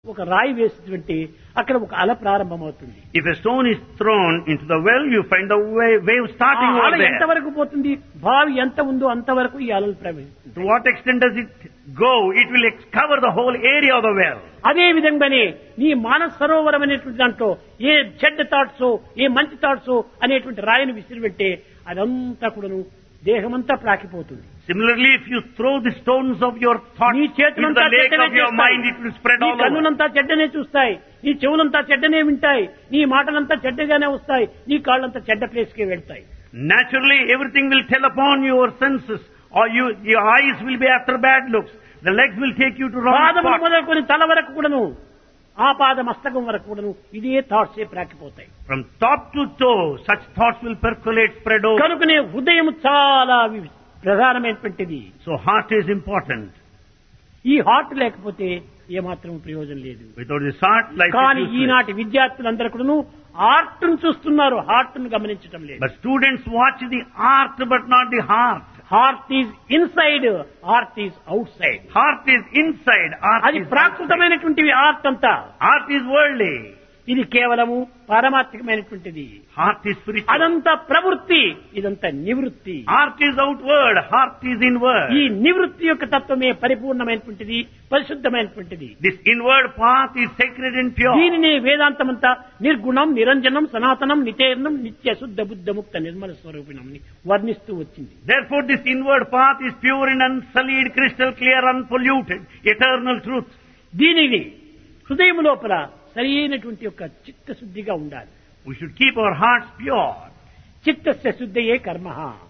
ఒక రాయి వేసినటువంటి అక్కడ ఒక అల ప్రారంభమవుతుంది If a stone is thrown into the well, you find the wave, wave ఆ starting అల over there. ఎంతవరకు పోతుంది బావి ఎంత ఉందో అంతవరకు ఈ అలలు ప్రవహిస్తుంది To what extent does it go? It will ex- cover the whole area of the well. అదే విధంగానే నీ మానస సరోవరం అనేటువంటి దాంట్లో ఏ చెడ్డ థాట్స్ ఏ మంచి థాట్స్ అనేటువంటి రాయిని విసిరిపెట్టే అదంతా కూడాను దేహమంతా ప్రాకిపోతుంది Similarly, if you throw the stones of your thoughts నీ into చేతులంతా the lake చెడ్డనే of your చూస్తాయి. mind, it will spread నీ all over. కన్నులంతా చెడ్డనే చూస్తాయి నీ చెవులంతా చెడ్డనే వింటాయి నీ మాటలంతా చెడ్డగానే వస్తాయి నీ కాళ్ళంతా చెడ్డ ప్లేస్కే వెళ్తాయి Naturally, everything will tell upon your senses, or you, your eyes will be after bad looks. The legs will take you to wrong పాదములు spots. మొదలుకొని తల వరకు కూడాను ఆ పాద మస్తకం వరకు కూడాను ఇదే థాట్సే ప్రాకిపోతాయి From top to toe, such thoughts will percolate, spread over. కనుకనే హృదయం చాలా వి- ప్రధానమైనటువంటిది So heart is important. ఈ హార్ట్ లేకపోతే ఏమాత్రం ప్రయోజనం లేదు Without this heart, life కానీ is useless. ఈనాటి విద్యార్థులందరూ కూడాను art ను చూస్తున్నారు హార్ట్ ను గమనించడం లేదు But students watch the art, but not the heart. Heart is inside heart is outside Heart is inside, art అది is outside. ప్రాకృతమైనటువంటివి ఆర్ట్ అంతా Heart is worldly. ఇది కేవలము పారమార్థికమైనటువంటిది Heart is spiritual. అదంతా ప్రవృత్తి ఇదంతా నివృత్తి Heart is outward, heart is inward. ఈ నివృత్తి యొక్క తత్వమే పరిపూర్ణమైనటువంటిది పరిశుద్ధమైనటువంటిది This inward path is sacred and pure. దీనిని వేదాంతమంతా నిర్గుణం నిరంజనం సనాతనం నితేర్ణం నిత్య శుద్ధ బుద్ధ ముక్త నిర్మల స్వరూపిణం అని వర్ణిస్తూ వచ్చింది Therefore, this inward path is pure and unsullied, crystal clear, unpolluted, eternal truth. దీనిని హృదయం లోపల సరి అయినటువంటి యొక్క చిత్తశుద్ధిగా ఉండాలి We should keep our hearts pure. చిత్తస్య శుద్ధయే కర్మ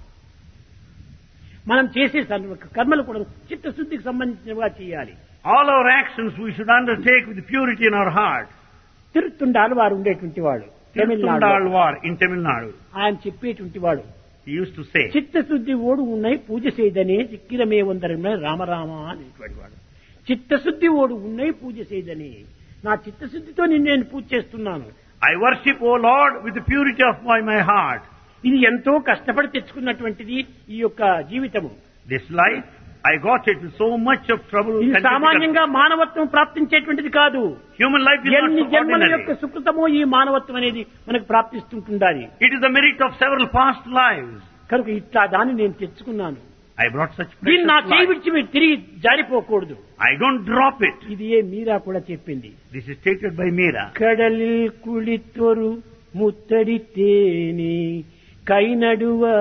మనం చేసే సర్వ కర్మలు కూడా చిత్తశుద్ధికి సంబంధించినవిగా చేయాలి All our actions we should undertake with purity in our heart. తిరుత్తుండాలు వారు ఉండేటువంటి వాడు Tamil Nadu Tirthundalwar in Tamil Nadu, ఆయన చెప్పేటువంటి వాడు he used to say, చిత్తశుద్ధి ఓడు ఉన్నాయి పూజ చేయదనే చిక్కిరమే వందరమే రామరామ అనేటువంటి వాడు చిత్తశుద్ధి ఓడు ఉన్నాయి పూజ చేయదని నా చిత్తశుద్ధితో నిన్ను నేను పూజ చేస్తున్నాను I worship, O Lord, with the purity of my, my heart. ఇది ఎంతో కష్టపడి తెచ్చుకున్నటువంటిది ఈ యొక్క జీవితము This life, I got it with so much of trouble. ఇది and difficulty. సామాన్యంగా మానవత్వం ప్రాప్తించేటువంటిది కాదు Human life is not ఎన్ని so జన్మల యొక్క ordinary. సుకృతమో ఈ మానవత్వం అనేది మనకు ప్రాప్తిస్తుంటుండాలి It is the merit of several past lives. కనుక ఇట్లా దాన్ని నేను తెచ్చుకున్నాను I brought such దీన్ని నా precious చేయి life. విడిచి మీరు తిరిగి జారిపోకూడదు I don't drop it. ఇది ఏ మీరా కూడా చెప్పింది This is stated by Meera. ಕಡಲಿಲ್ ಕುಳಿತೊರು ಮುತ್ತಡಿತೇನೆ ಕೈ ನಡುವ